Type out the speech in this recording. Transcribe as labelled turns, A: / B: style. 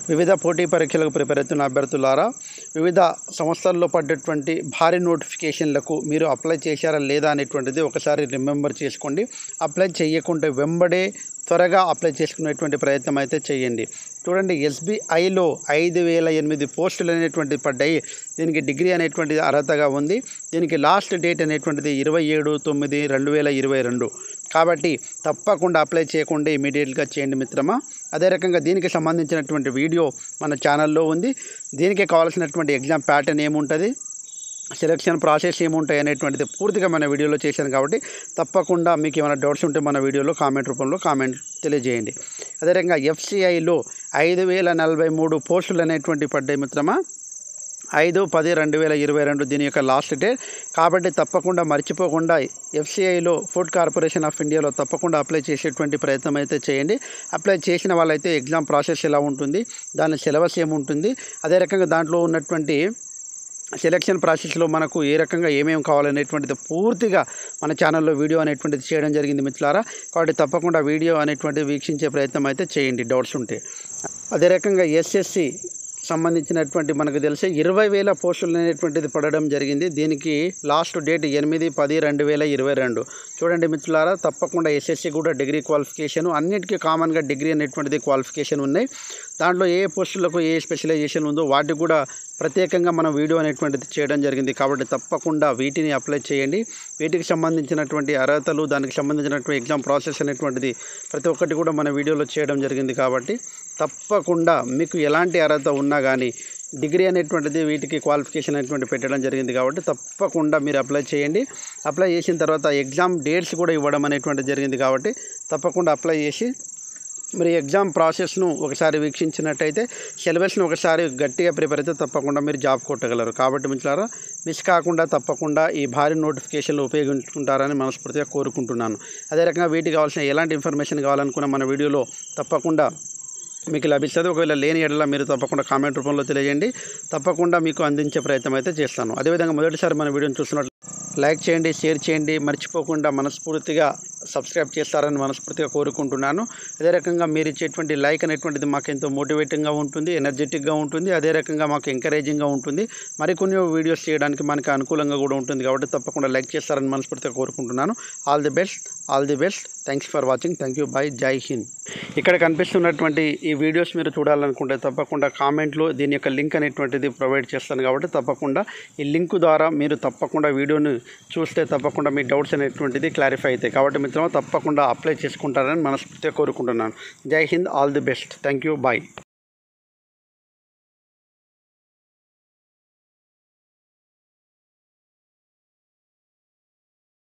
A: వివిధ పోటీ పరీక్షలకు ప్రిపేర్ అవుతున్న అభ్యర్థులారా వివిధ సంస్థల్లో పడ్డటువంటి భారీ నోటిఫికేషన్లకు మీరు అప్లై చేశారా లేదా అనేటువంటిది ఒకసారి రిమెంబర్ చేసుకోండి అప్లై చేయకుంటే వెంబడే త్వరగా అప్లై చేసుకునేటువంటి ప్రయత్నం అయితే చేయండి చూడండి ఎస్బీఐలో ఐదు వేల ఎనిమిది పోస్టులు అనేటువంటిది పడ్డాయి దీనికి డిగ్రీ అనేటువంటిది అర్హతగా ఉంది దీనికి లాస్ట్ డేట్ అనేటువంటిది ఇరవై ఏడు తొమ్మిది రెండు వేల ఇరవై రెండు కాబట్టి తప్పకుండా అప్లై చేయకుండా ఇమీడియట్గా చేయండి మిత్రమా అదే రకంగా దీనికి సంబంధించినటువంటి వీడియో మన ఛానల్లో ఉంది దీనికి కావాల్సినటువంటి ఎగ్జామ్ ప్యాటర్న్ ఏముంటుంది సెలక్షన్ ప్రాసెస్ ఏముంటాయి అనేటువంటిది పూర్తిగా మన వీడియోలో చేశాను కాబట్టి తప్పకుండా మీకు ఏమైనా డౌట్స్ ఉంటే మన వీడియోలో కామెంట్ రూపంలో కామెంట్ తెలియజేయండి అదేవిధంగా ఎఫ్సిఐలో ఐదు వేల నలభై మూడు పోస్టులు అనేటువంటి పడ్డాయి మిత్రమా ఐదు పది రెండు వేల ఇరవై రెండు దీని యొక్క లాస్ట్ డేట్ కాబట్టి తప్పకుండా మర్చిపోకుండా ఎఫ్సిఐలో ఫుడ్ కార్పొరేషన్ ఆఫ్ ఇండియాలో తప్పకుండా అప్లై చేసేటువంటి ప్రయత్నం అయితే చేయండి అప్లై చేసిన వాళ్ళైతే ఎగ్జామ్ ప్రాసెస్ ఎలా ఉంటుంది దాని సిలబస్ ఏముంటుంది అదే రకంగా దాంట్లో ఉన్నటువంటి సెలక్షన్ ప్రాసెస్లో మనకు ఏ రకంగా ఏమేమి కావాలనేటువంటిది పూర్తిగా మన ఛానల్లో వీడియో అనేటువంటిది చేయడం జరిగింది మిత్రులారా కాబట్టి తప్పకుండా వీడియో అనేటువంటిది వీక్షించే ప్రయత్నం అయితే చేయండి డౌట్స్ ఉంటే అదే రకంగా ఎస్ఎస్సి సంబంధించినటువంటి మనకు తెలిసే ఇరవై వేల పోస్టులు అనేటువంటిది పడడం జరిగింది దీనికి లాస్ట్ డేట్ ఎనిమిది పది రెండు వేల ఇరవై రెండు చూడండి మిత్రులారా తప్పకుండా ఎస్ఎస్సి కూడా డిగ్రీ క్వాలిఫికేషన్ అన్నిటికీ కామన్గా డిగ్రీ అనేటువంటిది క్వాలిఫికేషన్ ఉన్నాయి దాంట్లో ఏ పోస్టులకు ఏ స్పెషలైజేషన్ ఉందో వాటికి కూడా ప్రత్యేకంగా మనం వీడియో అనేటువంటిది చేయడం జరిగింది కాబట్టి తప్పకుండా వీటిని అప్లై చేయండి వీటికి సంబంధించినటువంటి అర్హతలు దానికి సంబంధించినటువంటి ఎగ్జామ్ ప్రాసెస్ అనేటువంటిది ప్రతి ఒక్కటి కూడా మన వీడియోలో చేయడం జరిగింది కాబట్టి తప్పకుండా మీకు ఎలాంటి అర్హత ఉన్నా కానీ డిగ్రీ అనేటువంటిది వీటికి క్వాలిఫికేషన్ అనేటువంటి పెట్టడం జరిగింది కాబట్టి తప్పకుండా మీరు అప్లై చేయండి అప్లై చేసిన తర్వాత ఎగ్జామ్ డేట్స్ కూడా ఇవ్వడం అనేటువంటిది జరిగింది కాబట్టి తప్పకుండా అప్లై చేసి మరి ఎగ్జామ్ ప్రాసెస్ను ఒకసారి వీక్షించినట్టయితే సిలబస్ను ఒకసారి గట్టిగా ప్రిపేర్ అయితే తప్పకుండా మీరు జాబ్ కొట్టగలరు కాబట్టి మిత్రులారా మిస్ కాకుండా తప్పకుండా ఈ భారీ నోటిఫికేషన్లు ఉపయోగించుకుంటారని మనస్ఫూర్తిగా కోరుకుంటున్నాను అదే రకంగా వీటికి కావాల్సిన ఎలాంటి ఇన్ఫర్మేషన్ కావాలనుకున్న మన వీడియోలో తప్పకుండా మీకు లభిస్తుంది ఒకవేళ లేని ఎడల మీరు తప్పకుండా కామెంట్ రూపంలో తెలియజేయండి తప్పకుండా మీకు అందించే ప్రయత్నం అయితే చేస్తాను అదేవిధంగా మొదటిసారి మన వీడియోని చూస్తున్నట్లు లైక్ చేయండి షేర్ చేయండి మర్చిపోకుండా మనస్ఫూర్తిగా సబ్స్క్రైబ్ చేస్తారని మనస్ఫూర్తిగా కోరుకుంటున్నాను అదే రకంగా మీరు ఇచ్చేటువంటి లైక్ అనేటువంటిది మాకు ఎంతో మోటివేటింగ్గా ఉంటుంది ఎనర్జెటిక్గా ఉంటుంది అదే రకంగా మాకు ఎంకరేజింగ్గా ఉంటుంది మరికొన్ని వీడియోస్ చేయడానికి మనకి అనుకూలంగా కూడా ఉంటుంది కాబట్టి తప్పకుండా లైక్ చేస్తారని మనస్ఫూర్తిగా కోరుకుంటున్నాను all the best all the best thanks for watching thank you bye జై హింద్ ఇక్కడ కనిపిస్తున్నటువంటి ఈ వీడియోస్ మీరు చూడాలనుకుంటే తప్పకుండా కామెంట్లో దీని యొక్క లింక్ అనేటువంటిది ప్రొవైడ్ చేస్తాను కాబట్టి తప్పకుండా ఈ లింక్ ద్వారా మీరు తప్పకుండా వీడియోని చూస్తే తప్పకుండా మీ డౌట్స్ అనేటువంటిది క్లారిఫై అవుతాయి కాబట్టి మిత్రమా తప్పకుండా అప్లై చేసుకుంటారని మనస్ఫూర్తిగా కోరుకుంటున్నాను జై Hind all the best thank you bye